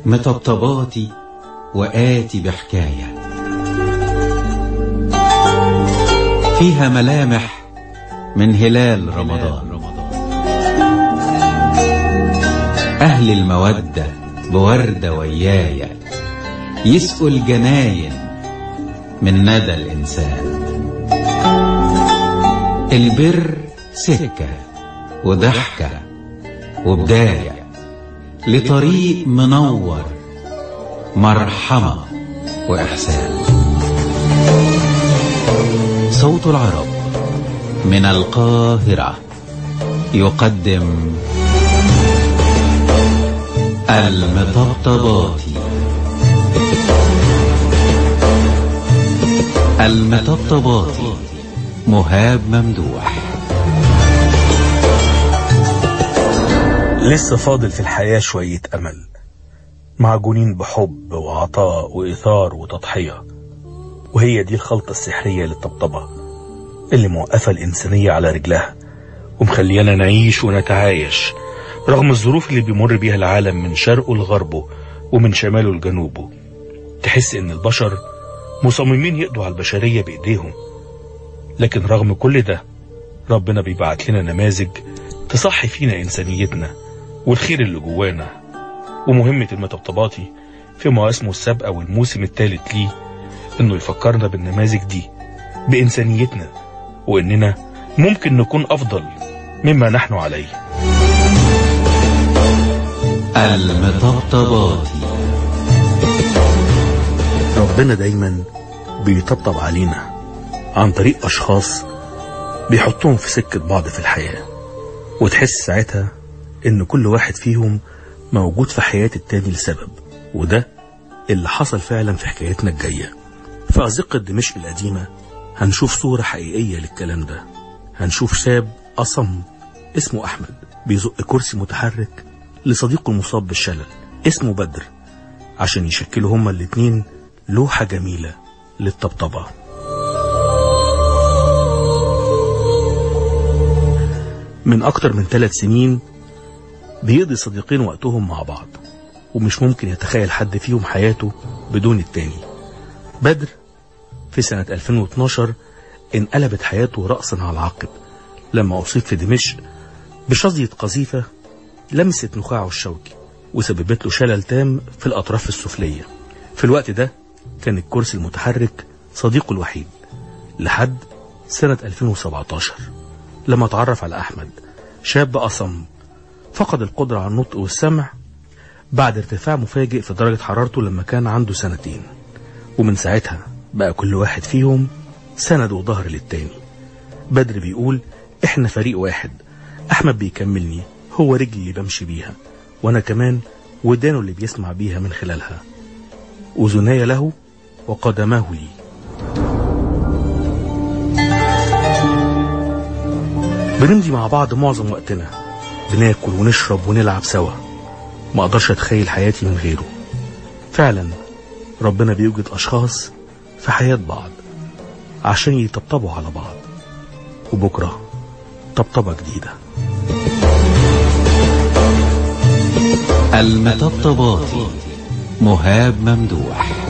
مطبطباتي وآتي بحكاية فيها ملامح من هلال رمضان أهل المودة بوردة ويايا يسقوا الجناين من ندى الإنسان البر سكة وضحكة وبداية لطريق منور مرحمة وإحسان صوت العرب من القاهرة يقدم المطبطبات المطبطبات مهاب ممدوح لسه فاضل في الحياة شوية أمل معجونين بحب وعطاء وإثار وتضحية وهي دي الخلطة السحرية للطبطبة اللي موقفة الإنسانية على رجلها ومخليانا نعيش ونتعايش رغم الظروف اللي بيمر بيها العالم من شرقه لغربه ومن شماله لجنوبه تحس إن البشر مصممين يقضوا على البشرية بإيديهم لكن رغم كل ده ربنا بيبعت لنا نماذج تصحي فينا إنسانيتنا والخير اللي جوانا ومهمة المطبطباتي في مواسمه السابقة والموسم الثالث ليه إنه يفكرنا بالنماذج دي بإنسانيتنا وإننا ممكن نكون أفضل مما نحن عليه المطبطبات ربنا دايما بيطبطب علينا عن طريق أشخاص بيحطهم في سكة بعض في الحياة وتحس ساعتها إن كل واحد فيهم موجود في حياة التاني لسبب وده اللي حصل فعلا في حكايتنا الجاية في أزقة دمشق القديمة هنشوف صورة حقيقية للكلام ده هنشوف شاب أصم اسمه أحمد بيزق كرسي متحرك لصديقه المصاب بالشلل اسمه بدر عشان يشكلوا هما الاتنين لوحة جميلة للطبطبة من أكتر من ثلاث سنين بيقضي الصديقين وقتهم مع بعض ومش ممكن يتخيل حد فيهم حياته بدون التاني بدر في سنة 2012 انقلبت حياته رأسا على عقب لما أصيب في دمشق بشظية قذيفة لمست نخاعه الشوكي وسببت له شلل تام في الأطراف السفلية في الوقت ده كان الكرسي المتحرك صديقه الوحيد لحد سنة 2017 لما اتعرف على أحمد شاب أصم فقد القدرة على النطق والسمع بعد ارتفاع مفاجئ في درجة حرارته لما كان عنده سنتين ومن ساعتها بقى كل واحد فيهم سند وظهر للتاني بدر بيقول احنا فريق واحد احمد بيكملني هو رجلي اللي بمشي بيها وانا كمان ودانه اللي بيسمع بيها من خلالها اذناي له وقدماه لي بنمضي مع بعض معظم وقتنا بناكل ونشرب ونلعب سوا ما اقدرش اتخيل حياتي من غيره فعلا ربنا بيوجد اشخاص في حياة بعض عشان يطبطبوا على بعض وبكرة طبطبة جديدة المطبطبات مهاب ممدوح